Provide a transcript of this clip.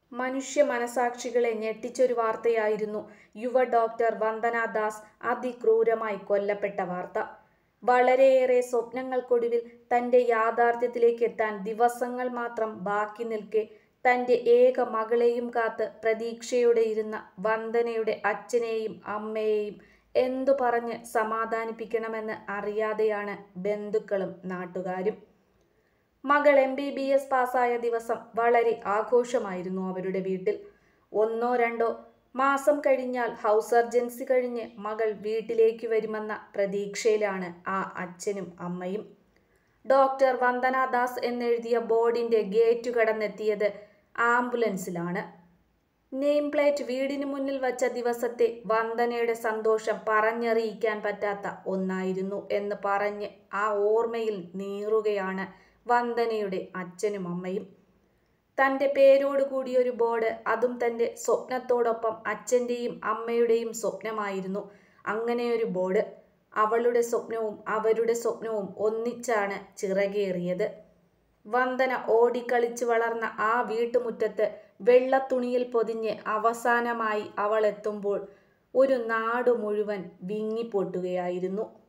മനുഷ്യ മനസാക്ഷികളെ ഞെട്ടിച്ചൊരു വാർത്തയായിരുന്നു യുവ ഡോക്ടർ വന്ദന ദാസ് അതിക്രൂരമായി കൊല്ലപ്പെട്ട വാർത്ത വളരെയേറെ സ്വപ്നങ്ങൾക്കൊടുവിൽ തന്റെ യാഥാർത്ഥ്യത്തിലേക്ക് എത്താൻ ദിവസങ്ങൾ മാത്രം ബാക്കി നിൽക്കെ തന്റെ ഏക മകളെയും കാത്ത് പ്രതീക്ഷയോടെ ഇരുന്ന വന്ദനയുടെ അച്ഛനെയും അമ്മയെയും എന്തു പറഞ്ഞ് സമാധാനിപ്പിക്കണമെന്ന് അറിയാതെയാണ് ബന്ധുക്കളും നാട്ടുകാരും മകൾ എം ബി ബി എസ് പാസ്സായ ദിവസം വളരെ ആഘോഷമായിരുന്നു അവരുടെ വീട്ടിൽ ഒന്നോ രണ്ടോ മാസം കഴിഞ്ഞാൽ ഹൗസ് സർജൻസി കഴിഞ്ഞ് മകൾ വീട്ടിലേക്ക് വരുമെന്ന പ്രതീക്ഷയിലാണ് ആ അച്ഛനും അമ്മയും ഡോക്ടർ വന്ദന ദാസ് എന്നെഴുതിയ ബോർഡിന്റെ ഗേറ്റ് കടന്നെത്തിയത് ആംബുലൻസിലാണ് നെയിം പ്ലേറ്റ് വീടിന് മുന്നിൽ വച്ച ദിവസത്തെ വന്ദനയുടെ സന്തോഷം പറഞ്ഞറിയിക്കാൻ പറ്റാത്ത ഒന്നായിരുന്നു എന്ന് പറഞ്ഞ് ആ ഓർമ്മയിൽ നീറുകയാണ് വന്ദനയുടെ അച്ഛനും അമ്മയും തൻ്റെ പേരോട് കൂടിയൊരു ബോർഡ് അതും തൻ്റെ സ്വപ്നത്തോടൊപ്പം അച്ഛൻ്റെയും അമ്മയുടെയും സ്വപ്നമായിരുന്നു അങ്ങനെയൊരു ബോർഡ് അവളുടെ സ്വപ്നവും അവരുടെ സ്വപ്നവും ഒന്നിച്ചാണ് ചിറകേറിയത് വന്ദന ഓടിക്കളിച്ച് വളർന്ന ആ വീട്ടുമുറ്റത്ത് വെള്ളത്തുണിയിൽ പൊതിഞ്ഞ് അവസാനമായി അവൾ എത്തുമ്പോൾ ഒരു നാടു മുഴുവൻ വിങ്ങിപ്പൊട്ടുകയായിരുന്നു